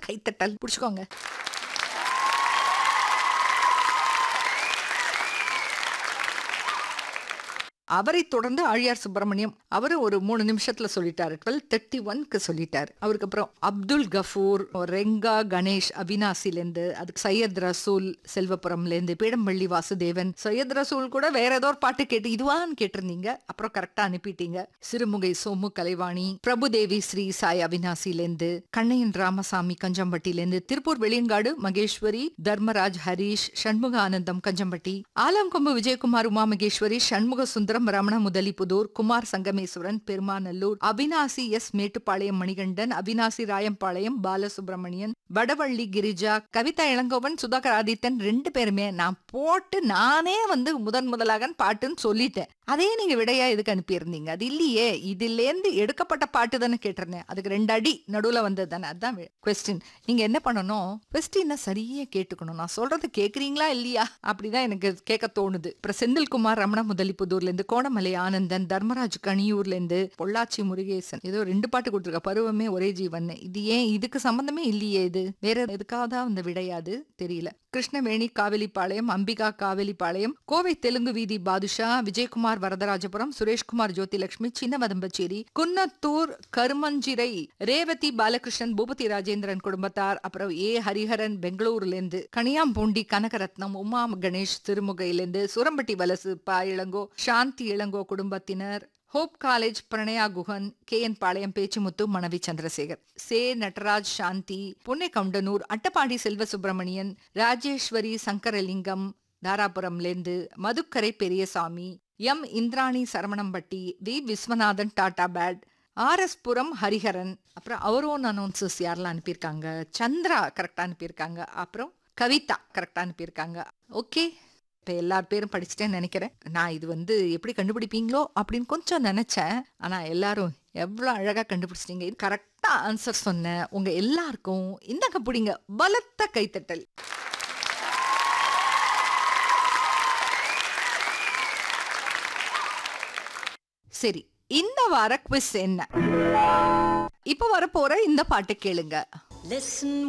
கைத்தட்டல் பிடிச்சுக்கோங்க அவரை தொடர்ந்து ஆழியார் சுப்பிரமணியம் அவரு ஒரு மூணு நிமிஷத்துல சொல்லிட்டாரு டுவெல் தேர்ட்டி ஒன்க்கு சொல்லிட்டாரு அவருக்கு அப்புறம் அப்துல் கஃபூர் ரெங்கா கணேஷ் அவினாசிலேருந்து அதுக்கு சையத் ரசூல் செல்வபுரம்லேருந்து பீடம்பள்ளி வாசுதேவன் சையத் ரசூல் கூட வேற ஏதோ ஒரு பாட்டு கேட்டு இதுவான்னு கேட்டிருந்தீங்க அப்புறம் கரெக்டா அனுப்பிட்டீங்க சிறுமுகை சோமு கலைவாணி பிரபுதேவி ஸ்ரீ சாய் அவினாசிலேருந்து கண்ணையன் ராமசாமி கஞ்சம்பட்டியிலேருந்து திருப்பூர் வெளியங்காடு மகேஸ்வரி தர்மராஜ் ஹரீஷ் சண்முக ஆனந்தம் கஞ்சம்பட்டி ஆலம்கொம்பு விஜயகுமார் உமா மகேஸ்வரி சண்முக சுந்தரம் ரமண முதலிபுதூர் குமார் சங்கமேஸ்வரன் பெருமாநல்லூர் அவினாசி எஸ் மேட்டுப்பாளையம் மணிகண்டன் அவினாசி ராயம்பாளையம் பாலசுப்ரமணியன் வடவள்ளி கிரிஜா கவிதா இளங்கோவன் சுதாகர் ஆதித்தன் ரெண்டு பேருமே நான் போட்டு நானே வந்து முதன் முதலாக பாட்டுன்னு சொல்லிட்டேன் அதே நீங்க விடையா எதுக்கு அனுப்பியிருந்தீங்க அது இல்லையே இதுலேருந்து எடுக்கப்பட்ட பாட்டு தானே கேட்டிருந்தேன் அதுக்கு ரெண்டு அடி நடுவுல வந்தது தானே அதுதான் கொஸ்டின் நீங்க என்ன பண்ணணும் கொஸ்டினை சரியா கேட்டுக்கணும் நான் சொல்றது கேக்குறீங்களா இல்லையா அப்படிதான் எனக்கு கேட்க தோணுது அப்புறம் செந்தில்குமார் ரமண முதலிப்புதூர்ல இருந்து கோணமலை ஆனந்தன் தர்மராஜ் கனியூர்ல இருந்து பொள்ளாச்சி முருகேசன் ஏதோ ரெண்டு பாட்டு கொடுத்துருக்க பருவமே ஒரே ஜீவன் இது ஏன் இதுக்கு சம்பந்தமே இல்லையே இது வேற எதுக்காக தான் அந்த விடையாது தெரியல கிருஷ்ணவேணி காவேலிப்பாளையம் அம்பிகா காவேலிப்பாளையம் கோவை தெலுங்கு வீதி பாதுஷா விஜயகுமார் வரதராஜபுரம் சுரேஷ்குமார் ஜோதிலட்சுமி சின்னவதம்பச்சேரி குன்னத்தூர் கருமஞ்சிரை ரேவதி பாலகிருஷ்ணன் பூபதி ராஜேந்திரன் குடும்பத்தார் அப்புறம் ஏ ஹரிஹரன் பெங்களூர்ல இருந்து கனியாம்பூண்டி கனகரத்னம் உமா கணேஷ் திருமுகையிலிருந்து சுரம்பட்டி வலசு பா இளங்கோ சாந்தி இளங்கோ குடும்பத்தினர் Hope college Pranaya Guhan K N Palayam Pechumuthu மணவி சந்திரசேகர் சே நடராஜ் சாந்தி புன்னே கவுண்டனூர் அட்டப்பாடி செல்வ சுப்பிரமணியன் ராஜேஸ்வரி சங்கரலிங்கம் தாராபுரம்லேருந்து Madukkarai Periyasamy M Indrani Saravanampatti V Viswanathan Tatabad R S Puram Hariharan அப்புறம் அவர் ஓன் அனௌன்சஸ் யாரெல்லாம் அனுப்பியிருக்காங்க சந்திரா கரெக்டாக அனுப்பியிருக்காங்க அப்புறம் கவிதா கரெக்டாக அனுப்பியிருக்காங்க ஓகே இப்போ எல்லார் பேரும் படிச்சுட்டேன்னு நினைக்கிறேன் நான் இது வந்து எப்படி கண்டுபிடிப்பீங்களோ அப்படின்னு கொஞ்சம் நினச்சேன் ஆனால் எல்லாரும் எவ்வளோ அழகாக கண்டுபிடிச்சிட்டீங்க இது கரெக்டாக ஆன்சர் சொன்ன உங்கள் எல்லாருக்கும் இந்தாங்க பிடிங்க பலத்த கைத்தட்டல் சரி இந்த வார குவிஸ் என்ன இப்போ வரப்போற இந்த பாட்டு கேளுங்க Listen